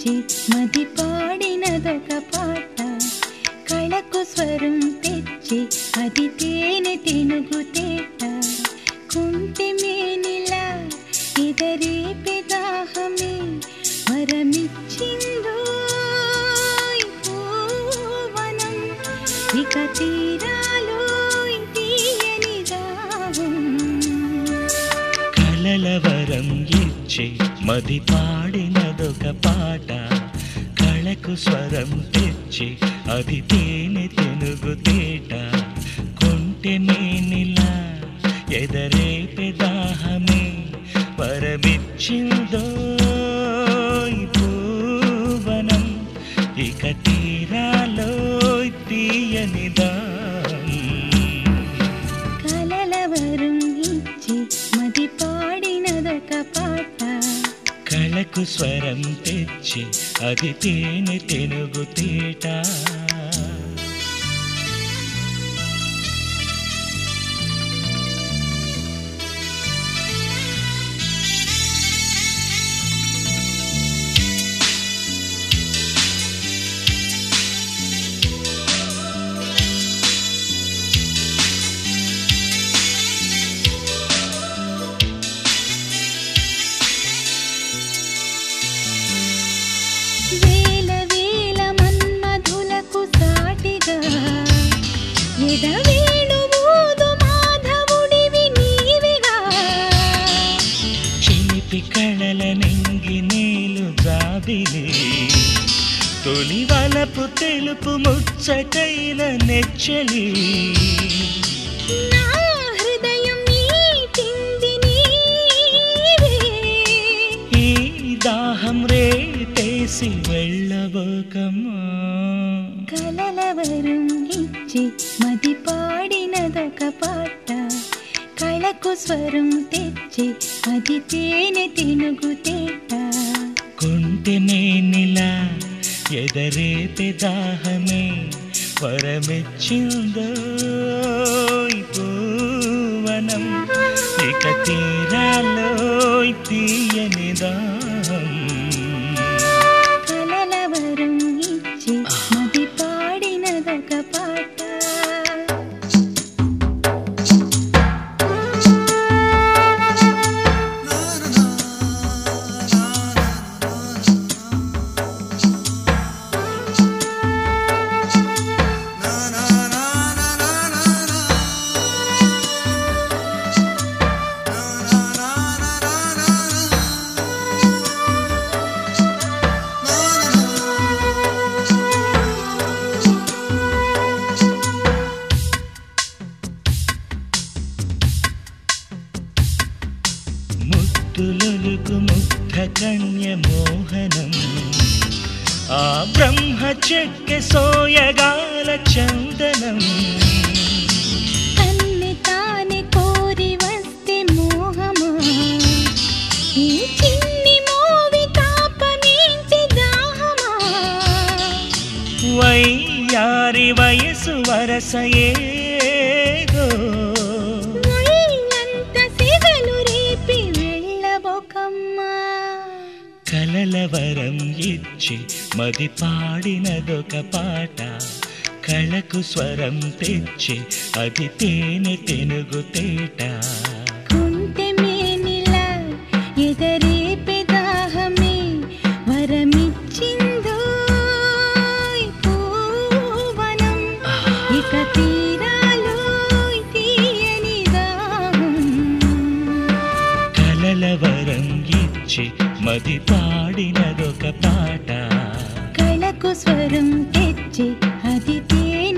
ఇచ్చి మది పాడినదొక పాట కళకు స్వరం తెచ్చి అది తేనె తెనుగు తేట కుంటి మేనిలా ఇదరే పెదాహమే వరమిచ్చిందో ఈ పూవనం ఇక తీరాలో ఈ తీయని దాహం కలల వరం ఇచ్చి మది పాడినదొక పాట కళకు స్వరం తెచ్చి అది తేనె తెనుగు తేట కొంటె మేనిలా ఎదరే పెదాహమే వరమిచ్చిందో ఈ పూవనం ఇక తీరాలో తీయనిదా కలలవరం ఇచ్చి మది పాడినదొక పాట కళకు స్వరం తెచ్చి అది తేనె తెనుగు తేట వేల వేల మన్మధులకు సాటిగా ఎడవేణు ఊదు మాధవుడివి నీవిగా చిలిపి కళల నింగి నీలు జాబిలి తొలి వలపు తెలుపు ముచ్చటైన నెచ్చలి నా హృదయం నీటింది నీవే ఈ దాహం రేపేసి వెళ్ళబోకమ్మా కలలవరం ఇచ్చి మది పాడినదొక పాట కళకు స్వరం తెచ్చి అది తేనె తెనుగు తేట కొంటె మేనిలా ఎదరేపే దాహమే వరమెచ్చిందో ఈ పూవనం ఇక తీరాలో తీయని దాహం కలలవరం ఇచ్చి మది పాడినదొక పాట ముద్దులొలుకు ముగ్ధ కన్య మోహనం ఆ బ్రహ్మ చెక్కె సోయగాల చందనం తన్ని తానే కోరి వస్తే మోహమా ఈ చిన్ని మోవి తాపమేంటి దాహమా వయ్యారి వయసు వరస ఏదో ఒళ్ళంత సిగలు రేపి వెళ్ళబోకమ్మా కలల వరం ఇచ్చి మది పాడినదొక పాట కళకు స్వరం తెచ్చి అది తేనె తెనుగు తేట కుంటె మేనిలా ఎదరేపే దాహమే వరమిచ్చిందో ఈ పూవనం ఇక తీరాలో తీయని దాహం కలల వరం ఇచ్చి మది పాడినదొక పాట కళకు స్వరం తెచ్చి అది తేనె